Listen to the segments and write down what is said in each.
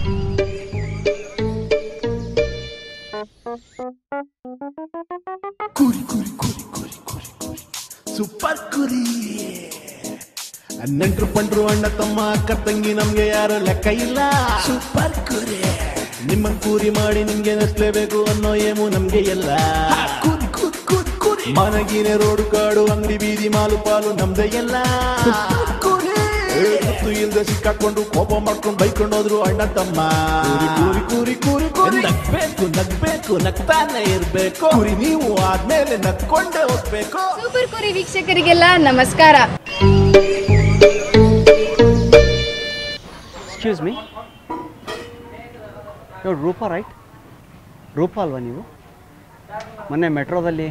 ಕುರಿ ಕುರಿ ಕುರಿ ಕುರಿ ಕುರಿ ಕುರಿ ಸೂಪರ್ ಕುರಿ ನೆಂಟ್ರು ಪಂಡ್ರು ಅಣ್ಣ ತಮ್ಮ ಅಕ್ಕ ತಂಗಿ ನಮ್ಗೆ ಯಾರು ಲೆಕ್ಕ ಇಲ್ಲ ಸೂಪರ್ ಕುರಿ ನಿಮ್ಮನ್ ಕೂರಿ ಮಾಡಿ ನಿಮ್ಗೆ ನಸ್ಲೇಬೇಕು ಅನ್ನೋ ಏಮು ನಮ್ಗೆ ಎಲ್ಲ ಕುರಿ ಕುರಿ ಕುರಿ ಕುರಿ ಮನಗಿನ ರೋಡು ಕಾಡು ಅಂಗಡಿ ಬೀದಿ ಮಾಲು ಪಾಲು ನಮ್ದೇ ಎಲ್ಲ ಗೊತ್ತು ಇಲ್ದೆ ಸಿಕ್ಕಾಕೊಂಡು ಕೋಪ ಮಾಡ್ಕೊಂಡು ಬೈಕೊಂಡು ಹೋದ್ರು ಅಣ್ಣ ತಮ್ಮ ಕೂರಿ ಕೂರಿ ಕೂರಿ ಕೂರಿ ಕೂರಿ ನಗ್ಬೇಕು ನಗ್ಬೇಕು ನಗ್ತಾನೆ ಇರ್ಬೇಕು ಕುರಿ ನೀವು ಆದ್ಮೇಲೆ ನಗ್ಕೊಂಡೇ ಹೋಗ್ಬೇಕು ಸೂಪರ್ ಕುರಿ ವೀಕ್ಷಕರಿಗೆಲ್ಲ ನಮಸ್ಕಾರ ಎಕ್ಸ್ಕ್ಯೂಸ್ ಮೀ ಇವ್ರು ರೂಪಾ ರೈಟ್ ರೂಪಾ ಅಲ್ವಾ ನೀವು ಮೊನ್ನೆ ಮೆಟ್ರೋದಲ್ಲಿ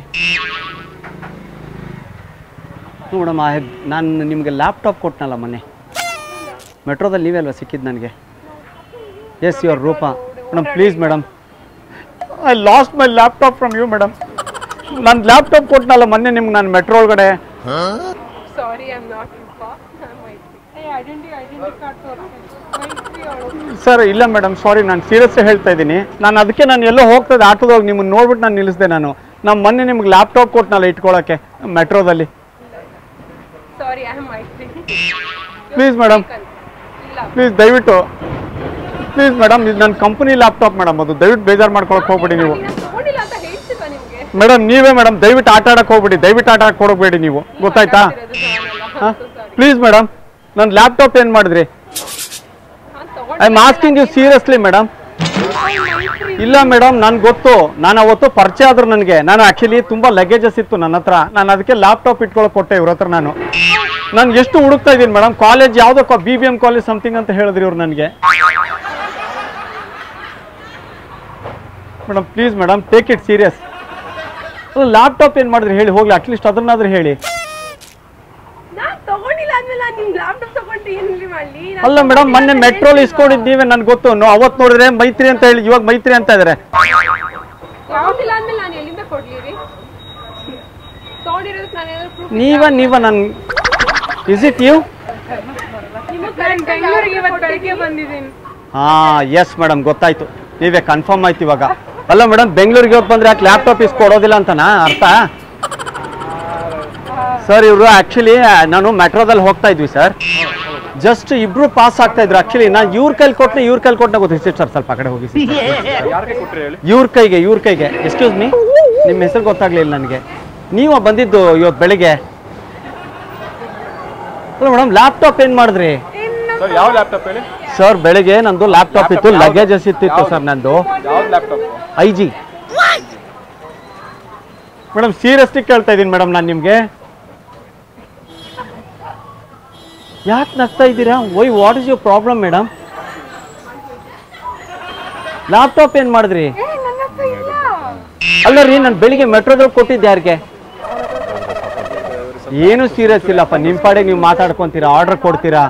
ಮೇಡಮ್ ಆ ನಾನು ನಿಮಗೆ ಲ್ಯಾಪ್ಟಾಪ್ ಕೊಟ್ಟನಲ್ಲ ಮೊನ್ನೆ ಮೆಟ್ರೋದಲ್ಲಿ ನೀವೇ ಅಲ್ವಾ ಸಿಕ್ಕಿದ್ದು ನನಗೆ yes your Rupa madam please madam I lost my laptop from you madam ನಾನು ಲ್ಯಾಪ್ಟಾಪ್ ಕೊಟ್ಟನಲ್ಲ ಮೊನ್ನೆ ನಿಮ್ಗೆ ನಾನು ಮೆಟ್ರೋ ಒಳಗಡೆ Sorry, I'm not Rupa. I'm Maitri. Hey, identity, identity card ತೋರಿಸ್ತೀನಿ. Maitri ಅವಳು. ಸರ್ ಇಲ್ಲ ಮೇಡಮ್ ಸಾರಿ ನಾನು ಸೀರಿಯಸ್ ಹೇಳ್ತಾ ಇದ್ದೀನಿ ನಾನು ಅದಕ್ಕೆ ನಾನು ಎಲ್ಲೋ ಹೋಗ್ತದೆ ಆಟೋದಾಗ ನಿಮ್ಮನ್ನು ನೋಡ್ಬಿಟ್ಟು ನಾನು ನಿಲ್ಲಿಸಿದೆ ನಾನು ನಮ್ಮ ಮೊನ್ನೆ ನಿಮ್ಗೆ ಲ್ಯಾಪ್ಟಾಪ್ ಕೊಟ್ಟನಲ್ಲ ಇಟ್ಕೊಳ್ಳೋಕ್ಕೆ ಮೆಟ್ರೋದಲ್ಲಿ Sorry, I'm Maitri. Please madam ಇಲ್ಲ ಪ್ಲೀಸ್ ದಯವಿಟ್ಟು ಪ್ಲೀಸ್ ಮೇಡಮ್ ಇದು ನನ್ನ ಕಂಪನಿ ಲ್ಯಾಪ್ಟಾಪ್ ಮೇಡಮ್ ಅದು ದಯವಿಟ್ಟು ಬೇಜಾರು ಮಾಡ್ಕೊಳಕ್ಕೆ ಹೋಗ್ಬೇಡಿ ನೀವು ನೀನು ತಗೊಂಡಿಲ್ಲ ಅಂತ ಹೇಳ್ತಿಲ್ವಾ ನಿಮ್ಗೆ ಮೇಡಮ್ ನೀವೇ ಮೇಡಮ್ ದಯವಿಟ್ಟು ಆಟ ಆಡಕ್ಕೆ ಹೋಗ್ಬೇಡಿ ದಯವಿಟ್ಟು ಆಟ ಆಡಕ್ಕೆ ಕೊಡಬೇಡಿ ನೀವು ಗೊತ್ತಾಯ್ತಾ ಇರೋದು ನಾನಲ್ಲ. ಹಾಂ So sorry. ಪ್ಲೀಸ್ ಮೇಡಮ್ ನನ್ನ ಲ್ಯಾಪ್ಟಾಪ್ ಏನು ಮಾಡಿದ್ರಿ ನಾನ್ ಐ ತಗೊಂಡಿಲ್ಲ. Am asking you seriously madam Maitri. ಇಲ್ಲ ಮೇಡಮ್ ನನ್ಗೆ ಗೊತ್ತು ನಾನು ಅವತ್ತು ಪರಿಚಯ ಆದ್ರು ನನಗೆ ನಾನು ಆ್ಯಕ್ಚುಲಿ ತುಂಬ ಲಗೇಜಸ್ ಇತ್ತು ನನ್ನ ಹತ್ರ ನಾನು ಅದಕ್ಕೆ ಲ್ಯಾಪ್ಟಾಪ್ ಇಟ್ಕೊಳಕ್ಕೆ ಕೊಟ್ಟೆ ಇವ್ರ ಹತ್ರ ನಾನು ನಾನು ಎಷ್ಟು ಹುಡುಕ್ತಾ ಇದ್ದೀನಿ ಮೇಡಮ್ ಕಾಲೇಜ್ ಯಾವುದೋ B B M college something ಅಂತ ಹೇಳಿದ್ರಿ ಇವ್ರು ನನಗೆ madam please madam take it serious laptop ಏನು ಮಾಡಿದ್ರಿ ಹೇಳಿ ಹೋಗ್ಲಿ ಅಟ್ಲೀಸ್ಟ್ ಅದನ್ನಾದ್ರೂ ಹೇಳಿ ನಾನ್ ತಗೊಂಡಿಲ್ಲ ಅಂದ್ಮೇಲೆ ನಾನ್ ನಿಮ್ ಲ್ಯಾಪ್ಟಾಪ್ ತಗೊಂಡು ಏನಿಲ್ಲ ಮಾಡ್ಲಿ ನಾನ್ ಅಲ್ಲ ಮೇಡಮ್ ಮೊನ್ನೆ ತಗೊಂಡಿಲ್ಲ ಅಂತ ಮೆಟ್ರೋಲ್ ಹೇಳ್ತಿಲ್ವಾ? ಇಸ್ಕೊಂಡಿದ್ದು ನೀವೇ ನನ್ಗೆ ಗೊತ್ತು ನೋ- ಅವತ್ತು ನೋಡಿದ್ರೆ ಮೈತ್ರಿ ಅಂತ ಹೇಳಿ ಇವಾಗ ಮೈತ್ರಿ ಅಂತ ಇದಾರೆ ಯಾವ್ದಿಲ್ಲ ಅಂದ್ಮೇಲೆ ನಾನು ಎಲ್ಲಿಂದ ಕೊಡ್ಲಿ ರೀ ತಗೊಂಡಿರೋದಕ್ಕೆ ನಾನು ಏನಾದ್ರು proof ನೀವ ನೀವ ನನ್ ಇಸ್ ಇಟ್ ಯು ನಾನು ಬೆಂಗಳೂರಿಗೆ ಇವತ್ತು ಬೆಳಗ್ಗೆ ಬಂದಿದ್ದೀನಿ ಹಾ ಎಸ್ ಮೇಡಮ್ ಗೊತ್ತಾಯ್ತು ನೀವೇ ಕನ್ಫರ್ಮ್ ಆಯ್ತು ಇವಾಗ ಅಲ್ಲ ಮೇಡಮ್ ಬೆಂಗಳೂರಿಗೆ ಹೋಗಿ ಬಂದ್ರೆ ಯಾಕೆ ಲ್ಯಾಪ್ಟಾಪ್ ಇಸ್ ಕೊಡೋದಿಲ್ಲ ಅಂತನಾ ಅರ್ಥ ಸರ್ ಇವರು ಆಕ್ಚುಲಿ ನಾನು ಮೆಟ್ರೋದಲ್ಲಿ ಹೋಗ್ತಾ ಇದ್ವಿ ಸರ್ ಜಸ್ಟ್ ಇಬ್ರು ಪಾಸ್ ಆಗ್ತಾ ಇದ್ರು ಆಕ್ಚುಲಿ ನಾನು ಇವ್ರ ಕೈಲಿ ಕೊಟ್ಟನೆ ಇವ್ರ ಕೈಲಿ ಕೊಟ್ಟನೆ ಗೊತ್ತಿತ್ತು ಸರ್ ಸ್ವಲ್ಪ ಆ ಕಡೆ ಹೋಗಿ ಇವ್ರ ಕೈಗೆ ಇವ್ರ ಕೈಗೆ ಎಕ್ಸ್ಕ್ಯೂಸ್ ಮೀ ನಿಮ್ಮ ಹೆಸರು ಗೊತ್ತಾಗ್ಲಿಲ್ಲ ನನಗೆ ನೀವು ಬಂದಿದ್ದು ಇವತ್ತು ಬೆಳಿಗ್ಗೆ ಅಲ್ಲ ಮೇಡಮ್ ಲ್ಯಾಪ್ಟಾಪ್ ಏನು ಮಾಡಿದ್ರಿ ಸರ್ ಯಾವ ಲ್ಯಾಪ್ಟಾಪ್ ಹೇಳಿ ಸರ್ ಬೆಳಿಗ್ಗೆ ನಂದು ಲ್ಯಾಪ್ಟಾಪ್ ಇತ್ತು ಲಗೇಜಸ್ ಇತ್ತಿತ್ತು ಸರ್ ನಂದು ಯಾವ್ದು ಲ್ಯಾಪ್ಟಾಪ್ ಐ ಜಿ ಮೇಡಮ್ ಸೀರಿಯಸ್ಲಿ ಕೇಳ್ತಾ ಇದ್ದೀನಿ ಮೇಡಮ್ ನಾನು ನಿಮಗೆ ಯಾಕೆ ನಗ್ತಾ ಇದ್ದೀರಾ why what is your problem madam laptop ಏನು ಮಾಡಿದ್ರಿ ಅಲ್ಲ ರೀ ನಾನು ಬೆಳಿಗ್ಗೆ ಮೆಟ್ರೋದಲ್ಲಿ ಕೊಟ್ಟಿದ್ದೆ ಯಾರಿಗೆ ಏನು ಸೀರಿಯಸ್ ಇಲ್ಲಪ್ಪ ನಿಮ್ಮ ಪಾಡಿಗೆ ನೀವು ಮಾತಾಡ್ಕೊಂತೀರಾ ಆರ್ಡರ್ ಕೊಡ್ತೀರಾ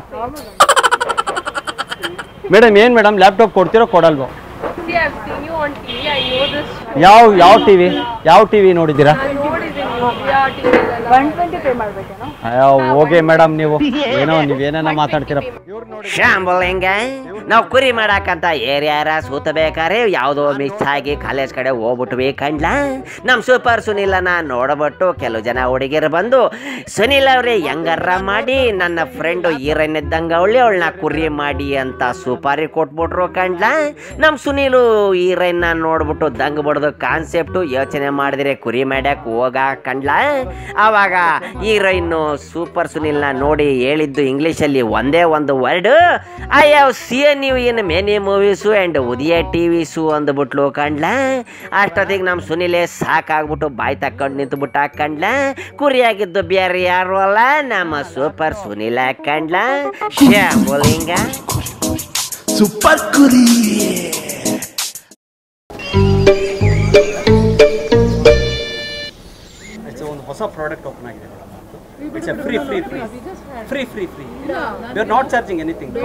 ಮೇಡಮ್ ಏನು ಮೇಡಮ್ ಲ್ಯಾಪ್ಟಾಪ್ ಕೊಡ್ತೀರೋ ಕೊಡಲ್ವೋ See, I've seen you on TV. I know this. ಯಾವ ಯಾವ ಟಿವಿ ಯಾವ ಟಿವಿ ನೋಡಿದ್ದೀರಾ ನಾನು ನೋಡಿದ್ದೀನಿ ಯಾವ ಟಿವಿ ಒನ್ ಟ್ವೆಂಟಿ ಪೇ ಮಾಡ್ಬೇಕೇನೋ ಅಯ್ಯೋ ಹೋಗಿ ಮೇಡಮ್ ನೀವು ಏನೋ ನೀವೇನೇನೋ ಮಾತಾಡ್ತೀರ ಶಾಂಬುಲಿಂಗ ನಾವು ಕುರಿ ಮಾಡಾಕಂತ ಏರಿಯಾರ ಸೂತಬೇಕಾರೆ ಯಾವುದೋ ಮಿಸ್ ಆಗಿ ಕಾಲೇಜ್ ಕಡೆ ಹೋಗ್ಬಿಟ್ವಿ ಕಂಡ್ಲ ನಮ್ಮ ಸೂಪರ್ ಸುನಿಲನ ನೋಡ್ಬಿಟ್ಟು ಕೆಲವು ಜನ ಹುಡುಗಿರು ಬಂದು ಸುನಿಲ್ ಅವ್ರೆ ಹೆಂಗಾರ ಮಾಡಿ ನನ್ನ ಫ್ರೆಂಡು ಹೀರೋಯಿನ್ ಇದ್ದಂಗೆ ಅವಳಿ ಅವಳನ್ನ ಕುರಿ ಮಾಡಿ ಅಂತ ಸುಪಾರಿ ಕೊಟ್ಬಿಟ್ರು ಕಂಡ್ಲ ನಮ್ಮ ಸುನೀಲು ಹೀರೋಯಿನ್ನ ನೋಡ್ಬಿಟ್ಟು ದಂಗ್ ಬಡ್ದು ಕಾನ್ಸೆಪ್ಟು ಯೋಚನೆ ಮಾಡಿದ್ರೆ ಕುರಿ ಮಾಡ್ಯಾಕ ಹೋಗ ಕಂಡ್ಲ ಆವಾಗ ಹೀರೋಯಿನ್ನು ಸೂಪರ್ ಸುನಿಲ್ನ ನೋಡಿ ಹೇಳಿದ್ದು ಇಂಗ್ಲೀಷಲ್ಲಿ ಒಂದೇ ಒಂದು word I have seen you in many movies and Udaya TVs ಅಂದ್ಬಿಟ್ಲು ಕಂಡ್ಲ ಅಷ್ಟೊತ್ತಿಗೆ ನಮ್ಮ ಸುನಿಲೇ ಸಾಕಾಗ್ಬಿಟ್ಟು ಬಾಯಿ ತಕ್ಕೊಂಡು ನಿಂತುಬಿಟ್ಟ ಕಂಡ್ಲ ಕುರಿಯಾಗಿದ್ದು ಬೇರೆ ಯಾರು ಅಲ್ಲ ನಮ್ಮ ಸೂಪರ್ ಸುನಿಲ ಕಂಡ್ಲ ಶ್ಯಾಮಲಿಂಗ ಸೂಪರ್ ಕುರಿ ಇಟ್ಸ್ ಒಂದು ಹೊಸ ಪ್ರಾಡಕ್ಟ್ ಓಪನ್ ಆಗಿದೆ it's free free free free free free you are not charging anything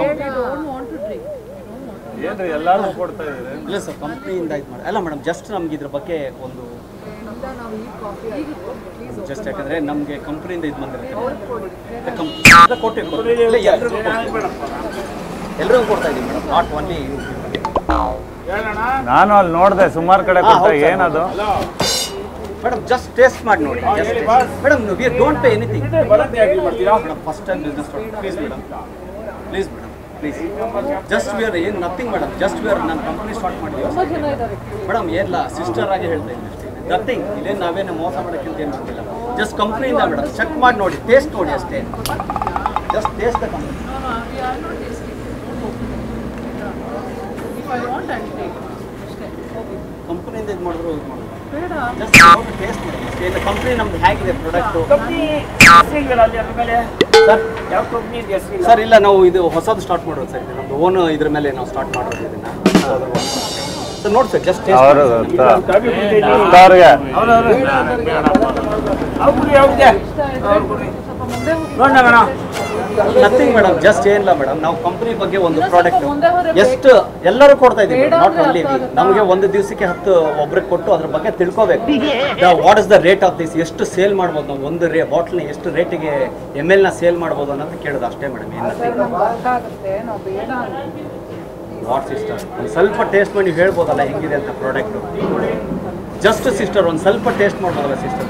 ಏನ್ರಿ ಎಲ್ಲಾರು ಕೊಡ್ತಾ ಇದಾರೆ ಇಲ್ಲ ಸರ್ ಕಂಪ್ನಿಯಿಂದ ಇದು ಮಾಡಿ ಅಲ್ಲ ಮೇಡಮ್ ಜಸ್ಟ್ ನಮ್ಗೆ ಇದ್ರ ಬಗ್ಗೆ ಒಂದು ಜಸ್ಟ್ ಯಾಕಂದ್ರೆ ನಮಗೆ ಕಂಪ್ನಿಯಿಂದ ಇದು ಬಂದಿರುತ್ತೆ ಕೊಟ್ಟಿವಿ ಎಲ್ರಿಗೂ ಕೊಡ್ತಾ ಇದೀವಿ ಮೇಡಮ್ ನಾಟ್ ಓನ್ಲಿ ನಾನು ಅಲ್ಲಿ ನೋಡಿದೆ ಸುಮಾರು ಕಡೆ ಹಾ, ಕೊಡ್ತಾ ಹೌದು ಸರ್, ಏನದು ಮೇಡಮ್ ಜಸ್ಟ್ ಟೇಸ್ಟ್ ಮಾಡಿ ನೋಡಿ madam we don't pay anything madam first time business please madam please madam please just we are ಏನು nothing madam just we are ನನ್ನ ಕಂಪ್ನಿ ಸ್ಟಾರ್ಟ್ ಮಾಡಿದ್ದೀವಿ ಮೇಡಮ್ ಏನಿಲ್ಲ ಸಿಸ್ಟರ್ ಆಗಿ ಹೇಳ್ತಾ ಇದ್ದೀನಿ ನಥಿಂಗ್ ಇಲ್ಲೇನು ನಾವೇನು ಮೋಸ ಮಾಡೋಕ್ಕಿಂತ ಏನು ಗೊತ್ತಿಲ್ಲ ಜಸ್ಟ್ ಕಂಪ್ನಿಯಿಂದ ಮೇಡಮ್ ಚೆಕ್ ಮಾಡಿ ನೋಡಿ ಟೇಸ್ಟ್ ನೋಡಿ ಅಷ್ಟೇ ಜಸ್ಟ್ ಟೇಸ್ಟ್ ದ ಕಂಪ್ನಿ ಕಂಪ್ನಿಯಿಂದ ಇದು ಮಾಡಿದ್ರು ಇದು ಮಾಡಿದ್ರು ಜಸ್ಟ್ ಟೇಸ್ಟ್ ಮಾಡಿ ಅಷ್ಟೇ ಇಲ್ಲ ಕಂಪ್ನಿ ನಮ್ದು ಹೇಗಿದೆ ಪ್ರಾಡಕ್ಟು ಸರ್ ಸರ್ ಇಲ್ಲ ನಾವು ಇದು ಹೊಸದು ಸ್ಟಾರ್ಟ್ ಮಾಡೋದು ಸರ್ ಇದು ನಮ್ದು ಓನ್ ಇದ್ರ ಮೇಲೆ ನಾವು ಸ್ಟಾರ್ಟ್ ಮಾಡೋದು ಇದನ್ನ ಸರ್ ನೋಡಿ ಸರ್ ಜಸ್ಟ್ ಅವರು ಅವ್ರಿಗೆ ನಥಿಂಗ್ ಮೇಡಮ್ ಜಸ್ಟ್ ಏನಿಲ್ಲ ಮೇಡಮ್ ನಾವು ಕಂಪ್ನಿ ಬಗ್ಗೆ ಒಂದು ಪ್ರಾಡಕ್ಟ್ ಎಷ್ಟು ಎಲ್ಲರೂ ಕೊಡ್ತಾ ಇದೀವಿ ನಾಟ್ ಓನ್ಲಿ ನಮಗೆ ಒಂದು ದಿವಸಕ್ಕೆ ಹತ್ತು ಒಬ್ರಿಗೆ ಕೊಟ್ಟು ಅದ್ರ ಬಗ್ಗೆ ತಿಳ್ಕೋಬೇಕು what is the rate of this ಎಷ್ಟು ಸೇಲ್ ಮಾಡ್ಬೋದು ನಾವು ಒಂದು ರೇ ಬಾಟ್ಲ್ನ ಎಷ್ಟು ರೇಟಿಗೆ ಎಮ್ ಎಲ್ ನ ಸೇಲ್ ಮಾಡ್ಬೋದು ಅನ್ನೋದು ಕೇಳೋದು ಅಷ್ಟೇ ಮೇಡಮ್ ಏನು ವಾಟ್ ಸಿಸ್ಟರ್ ಒಂದು ಸ್ವಲ್ಪ ಟೇಸ್ಟ್ ಮಾಡಿ ನೀವು ಹೇಳ್ಬೋದಲ್ಲ ಹೆಂಗಿದೆ ಅಂತ ಪ್ರಾಡಕ್ಟ್ ಜಸ್ಟ್ ಸಿಸ್ಟರ್ ಒಂದು ಸ್ವಲ್ಪ ಟೇಸ್ಟ್ ಮಾಡ್ಬೋದಲ್ಲ ಸಿಸ್ಟರ್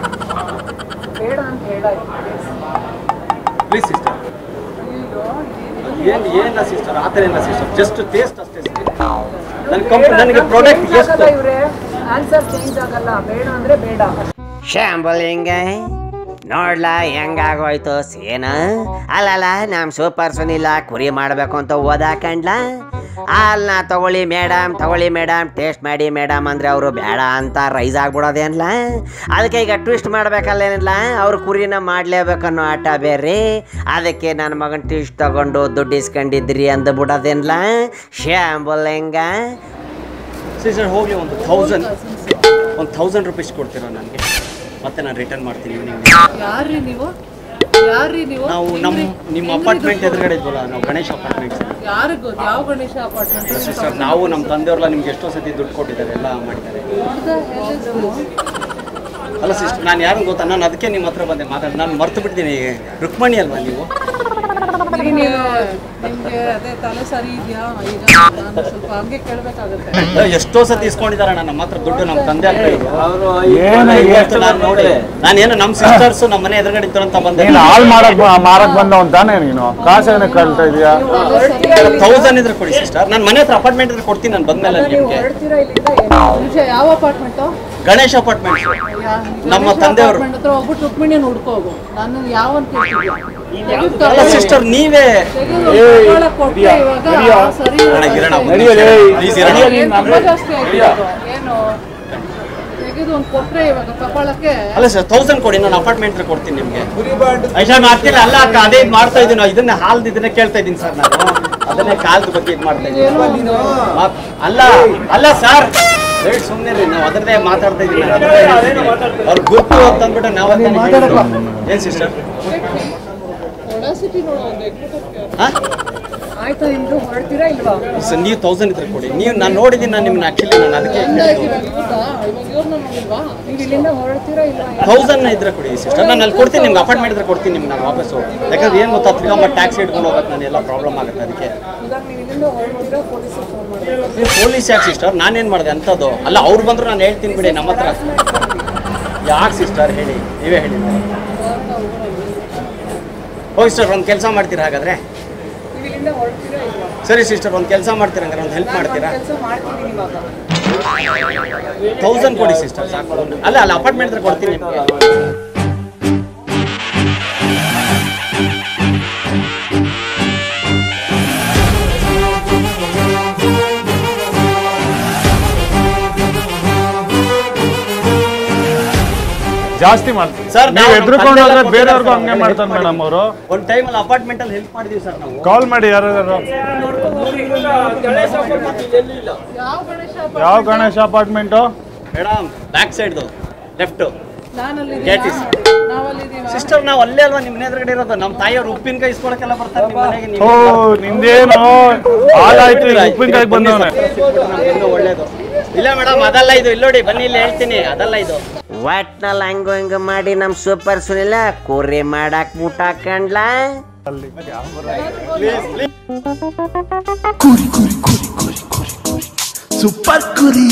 ಪ್ಲೀಸ್ ಸಿಸ್ಟರ್ ಏನು ಏನಿಲ್ಲ ಸಿಸ್ಟರ್ ಆ ಥರ ಇಲ್ಲ ಸಿಸ್ಟರ್ ಜಸ್ಟ್ ಟೇಸ್ಟ್ ಅಷ್ಟೇ ನನ್ನ ಕಂಪ್ನಿ ನನಗೆ ಪ್ರಾಡಕ್ಟ್ ಎಷ್ಟು ಆನ್ಸರ್ ಚೇಂಜ್ ಆಗಲ್ಲ ಬೇಡ ಅಂದ್ರೆ ಬೇಡ ಶಾಂಬಲಿಂಗ ನೋಡ್ಲಾ ಹೆಂಗಾಗೋಯ್ತು ಸೇನ ಅಲ್ಲಲ್ಲ ನಮ್ ಸೂಪರ್ ಸುನಿಲ ಕುರಿ ಮಾಡ್ಬೇಕು ಅಂತ ಓದಾಕಂಡ್ಲ ಅಲ್ಲ ತಗೊಳ್ಳಿ ಮೇಡಮ್ ತಗೊಳ್ಳಿ ಮೇಡಮ್ ಟೇಸ್ಟ್ ಮಾಡಿ ಮೇಡಮ್ ಅಂದ್ರೆ ಅವರು ಬೇಡ ಅಂತ ರೈಸ್ ಆಗ್ಬಿಡೋದೇನ್ಲ ಅದಕ್ಕೆ ಈಗ ಟ್ವಿಸ್ಟ್ ಮಾಡ್ಬೇಕಲ್ಲೇನಿಲ್ಲ ಅವ್ರು ಕುರಿನ ಮಾಡ್ಲೇಬೇಕನ್ನೋ ಆಟ ಬೇರೆ ಅದಕ್ಕೆ ನನ್ನ ಮಗನ್ ಟ್ವಿಸ್ಟ್ ತಗೊಂಡು ದುಡ್ಡು ಇಸ್ಕೊಂಡಿದ್ರಿ ಅಂದು ಬಿಡೋದೇನ್ಲ ಶಾಂಬಲಿಂಗ ಸಿಸ್ಟರ್ ಹೋಗಲಿ ಒಂದು ಥೌಸಂಡ್ ಒಂದು ಥೌಸಂಡ್ ರುಪೀಸ್ ಕೊಡ್ತೀರಾ ನನಗೆ ಮತ್ತೆ ನಾನು ರಿಟರ್ನ್ ಮಾಡ್ತೀನಿ ಈವ್ನಿಂಗ್ ಯಾರ್ರಿ ನೀವು ಯಾರ್ರಿ ನೀವು ನಾವು ನಮ್ಮ ನಿಮ್ಮ ಅಪಾರ್ಟ್ಮೆಂಟ್ ಎದುರುಗಡೆ ಇದ್ವಲ್ಲ ನಾವು ಗಣೇಶ್ ಅಪಾರ್ಟ್ಮೆಂಟ್ಸ್ ಯಾರಿಗ್ ಗೊತ್ತು ಯಾವ ಗಣೇಶ ಅಪಾರ್ಟ್ಮೆಂಟ್ ಸಿಸ್ಟರ್ ನಾವು ನಮ್ಮ ತಂದೆಯವ್ರೆಲ್ಲ ನಿಮ್ಗೆ ಎಷ್ಟೋ ಸತಿ ದುಡ್ಡು ಕೊಟ್ಟಿದ್ದಾರೆ ಎಲ್ಲ ಮಾಡಿದ್ದಾರೆ ಅಲ್ಲ ಸಿಸ್ಟರ್ ನಾನು ಯಾರು ಗೊತ್ತಾ ನಾನು ಅದಕ್ಕೆ ನಿಮ್ಮ ಹತ್ರ ಬಂದೆ ಮಾತಾಡಿ ನಾನು ಮರ್ತು ಬಿಟ್ಟಿದ್ದೀನಿ ರುಕ್ಮಣಿ ಅಲ್ವಾ ನೀವು ನಿಮ್ಗೆ ಅದೇ ತಲೆ ಸರಿ ಇದೆಯಾ ಈಗ ನಾನು ಸ್ವಲ್ಪ ಹಂಗೆ ಕೇಳ್ಬೇಕಾಗುತ್ತೆ ಅಲ್ಲ, ಎಷ್ಟೋ ಸತಿ ಇಸ್ಕೊಂಡಿದ್ದಾರೆ ನಮ್ಮ ಹತ್ರ ದುಡ್ಡು ನಮ್ಮ ತಂದೆ ಹತ್ರ ಇರೋದು. ಏನು ಇವತ್ತು ನಾನು ನೋಡಿ ನಾನೇನು ನಮ್ಮ ಸಿಸ್ಟರ್ಸ್ ನಮ್ಮ ಮನೆ ಎದುರುಗಡೆ ಇದ್ರು ಅಂತ ಬಂದೆ ನೀನು ಹಾಲ್ ಮಾಡಕ್ ಬ- ಮಾರಕ್ ಬಂದವನ್ ತಾನೇ ನೀನು ಕಾಸೇನೆ ಕಳ್ತಾ ಇದೀಯಾ ತೌಸಂಡ್ ಇದ್ರೆ ಕೊಡಿ ಸಿಸ್ಟರ್ ನಾನು ಮನೆ ಹತ್ರ ಅಪಾರ್ಟ್ಮೆಂಟ್ ಇದ್ರೆ ಕೊಡ್ತೀನಿ ನಾನು ಬಂದ್ಮೇಲೆ ನಿಮಗೆ ನಿಮಿಷ ಯಾವ ಅಪಾರ್ಟ್ಮೆಂಟು ಗಣೇಶ್ ಅಪಾರ್ಟ್ಮೆಂಟ್ ನಮ್ಮ ತಂದೆಯವರು ಹತ್ರ ಹೋಗ್ಬಿಟ್ಟು ರುಕ್ಮಿಣಿನ ಹುಡ್ಕೋಗು ನಾನು ಯಾವ ಅಂತ ಅಲ್ಲ ಸಿಸ್ಟರ್ ನೀವೇ ಕೊಟ್ಟೆ ಇವಾಗ ಸರಿ ಅಣ್ಣ, ಗಿರಣ, ಒಂದು ನಡಿಯಲೇ. Please ಇರಣ್ಣ. ಏನ್ ತುಂಬಾ ಜಾಸ್ತಿ ಆಗಿದೆ ಇದು. ಏನು ತೆಗೆದು ಒಂದು ಕೊಟ್ರೆ ಇವಾಗ ಕಪಾಳಕ್ಕೆ ಅಲ್ಲ ಸರ್ ತೌಸಂಡ್ ಕೊಡಿ ನಾನು ಅಪಾರ್ಟ್ಮೆಂಟ್ ಹತ್ರ ಕೊಡ್ತೀನಿ ನಿಮಗೆ ಐಶಾ ಮಾಡ್ತಿಲ್ಲ ಅಲ್ಲ ಅಕ್ಕ ಅದೇ ಇದ್ ಮಾಡ್ತಾ ಇದ್ದೀನಿ ನಾವು ಇದನ್ನ ಹಾಲ್ದು ಇದನ್ನ ಕೇಳ್ತಾ ಇದ್ದೀನಿ ಸರ್ ನಾನು ಅದನ್ನೇ ಕಾಲ್ದ ಬಗ್ಗೆ ಇದು ಮಾಡ್ತಾ ಇದ್ದೀನಿ ಮಾತ್- ಅಲ್ಲ ಅಲ್ಲ ಸರ್ ಹೇಳಿ ಸುಮ್ಮನೆ ರೀ ನಾವು ಅದರದೇ ಮಾತಾಡ್ತಾ ಇದ್ದೀನಿ ನಾನು ಅದ್ರದ್ದೇ ಹೇಳ್ತಿದ್ದೀನಿ. ಅವ್ರು ಗುರ್ತು ಅಂತ ಅಂದ್ಬಿಟ್ಟು ನಾವು ಏನ್ ಸಿಸ್ಟರ್ ಒಡಾಸಿಟಿ ನೋಡೋ ಒಂದು ಎಗ್ಗುಟ್ಟಕ್ಕೆ. ಹಾ ಆಯ್ತಾ ನಿಮ್ದು ಹೊರಡ್ತೀರಾ ಇಲ್ವಾ ಸರ್ ನೀವು ತೌಸಂಡ್ ಇದ್ರೆ ಕೊಡಿ ನೀವು ನಾನು ನೋಡಿದ್ದೀನಿ ನಾನು ನಿಮ್ಮನ್ನ ಆಕ್ಚುಲಿ ನಾನು ಅದಕ್ಕೆ ಹಂಗಾಗಿ ಇವಾಗ ಇವ್ರದ್ದಾ? ಇವಾಗ ಇವ್ರನ್ನ ನೋಡಿಲ್ವಾ ನೀವು ಇಲ್ಲಿಂದ ಹೊರಡ್ತೀರಾ ಇಲ್ವಾ ತೌಸಂಡ್ ಇದ್ರೆ ಕೊಡಿ ಸಿಸ್ಟರ್ ನಾನು ಅಲ್ಲಿ ಕೊಡ್ತೀನಿ ನಿಮ್ಗೆ ಅಪಾರ್ಟ್ಮೆಂಟ್ ಇದ್ರೆ ಕೊಡ್ತೀನಿ ನಿಮ್ಗೆ ನಾನು ವಾಪಸ್ಸು ಯಾಕಂದ್ರೆ ಏನು ಗೊತ್ತಾ ತಿರ್ಗಾ ಮತ್ತೆ ಟ್ಯಾಕ್ಸಿ ಇಟ್ಕೊಂಡು ಹೋಗಕ್ಕೆ ನಾನು ಎಲ್ಲ ಪ್ರಾಬ್ಲಮ್ ಆಗುತ್ತೆ ಅದಕ್ಕೆ ಇವಾಗ ನೀವು ಇಲ್ಲಿಂದ ಹೊರಡ್ತೀರಾ ಪೊಲೀಸಿಗೆ ಫೋನ್ ಮಾಡಿ ನೀವು ಪೊಲೀಸ್ ಯಾಕೆ ಸಿಸ್ಟರ್ ನಾನೇನು ಮಾಡಿದೆ ಅಂಥದ್ದು ಅಲ್ಲ ಅವ್ರು ಬಂದ್ರು ನಾನು ಹೇಳ್ತೀನಿ ಬಿಡಿ ನಮ್ಮ ಹತ್ರ ಯಾಕೆ ಸಿಸ್ಟರ್ ಹೇಳಿ ನೀವೇ ಹೇಳಿ ಹೋಗಿ ಸಿಸ್ಟರ್ ಒಂದು ಕೆಲಸ ಮಾಡ್ತೀರಾ ಹಾಗಾದ್ರೆ ನೀವು ಇಲ್ಲಿಂದ ಹೊರಡ್ತೀರಾ ಇಲ್ವಾ ಸರಿ ಸಿಸ್ಟರ್ ಒಂದು ಕೆಲಸ ಮಾಡ್ತೀರಾ ಹಂಗಾರೆ ಒಂದು ಹೆಲ್ಪ್ ಮಾಡ್ತೀರಾ ಕೆಲಸ ಮಾಡ್ತಿದ್ದೀನಿ ಇವಾಗ ತೌಸಂಡ್ ಕೊಡಿ ಸಿಸ್ಟರ್ ಸಾಕು ಅಲ್ಲ ಅಲ್ಲ ಅಪಾರ್ಟ್ಮೆಂಟ್ ಹತ್ರ ಕೊಡ್ತೀನಿ ನಿಮಗೆ ಜಾಸ್ತಿ ಮಾಡ್ತೀವಿ ಸರ್, ನೀವು ನಾವು ಎದ್ರುಕೊಂಡು ನಮ್ಮ ಹೋದ್ರೆ ತಂದೆ ಬೇರೆಯವ್ರಿಗೂ ಎಲ್ಲ ಹಂಗೆ help ಮಾಡ್ತಾರೆ ಮಾಡಿದ್ದೀವಿ. ಮೇಡಮ್ ಅವರು ಒಂದು ಟೈಮಲ್ಲಿ ಅಪಾರ್ಟ್ಮೆಂಟಲ್ಲಿ ಹೆಲ್ಪ್ ಮಾಡಿದೀವಿ ಸರ್ ನಾವು ಕಾಲ್ ಮಾಡಿ ಯಾರು ಯಾವ ಗಣೇಶ ಯಾವ ಗಣೇಶ ಅಪಾರ್ಟ್ಮೆಂಟು ಮೇಡಮ್ ಬ್ಯಾಕ್ ಸೈಡ್ದು ಲೆಫ್ಟ್ ನಾನಲ್ಲಿದ್ದೀವಿ Get is. ನಾವಲ್ಲಿದ್ದೀವಿ ಸಿಸ್ಟರ್ ನಾವು ಅಲ್ಲೇ ಅಲ್ವಾ ನಿಮ್ಮ ಮನೆ ಎದುರುಗಡೆ ಇರೋದು ನಮ್ಮ ತಾಯಿಯವ್ರು ಉಪ್ಪಿನಕಾಯಿ ಇಸ್ಕೊಳಕ್ಕೆಲ್ಲ ಬರ್ತಾರೆ ನಿಮ್ಮ ಮನೆಗೆ ನೀವು ಓ ನಿಂದೇನು ಹಾಲಾಯ್ತು ಈಗ ಉಪ್ಪಿನಕಾಯಿ ಬಂದವನೆ ಇನ್ನೂ ಒಳ್ಳೇದು ಇಲ್ಲ ಮೇಡಮ್ ಅದಲ್ಲ ಇದು ಇಲ್ಲಿ ನೋಡಿ ಬನ್ನಿ ಇಲ್ಲಿ ಹೇಳ್ತೀನಿ ಅದಲ್ಲ ಇದು ಒಟ್ನಲ್ಲಿ ಹಂಗು ಹಿಂಗ ಮಾಡಿ ನಮ್ಮ ಸೂಪರ್ ಸುನಿಲ ಕುರಿ ಮಾಡಕ್ ಮುಟ್ಟ ಕಂಡ್ಲ ಸೂಪರ್ ಕುರಿ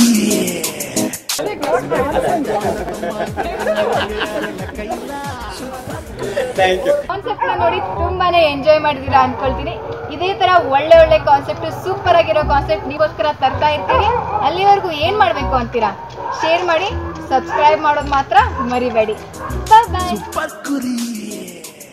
ಕಾನ್ಸೆಪ್ಟ್ ನೋಡಿ ತುಂಬಾನೇ ಎಂಜಾಯ್ ಮಾಡಿದೀರಾ ಅನ್ಕೊಳ್ತೀನಿ ಇದೇ ತರ ಒಳ್ಳೆ ಒಳ್ಳೆ ಕಾನ್ಸೆಪ್ಟ್ ಸೂಪರ್ ಆಗಿರೋ ಕಾನ್ಸೆಪ್ಟ್ ನೀಗೋಸ್ಕರ ತರ್ತಾ ಇರ್ತೀವಿ ಅಲ್ಲಿವರೆಗೂ ಏನ್ ಮಾಡ್ಬೇಕು ಅಂತೀರಾ ಶೇರ್ ಮಾಡಿ ಸಬ್ಸ್ಕ್ರೈಬ್ ಮಾಡೋದು ಮಾತ್ರ ಮರಿಬೇಡಿ ಬಾಯ್ ಸೂಪರ್ ಕುರಿ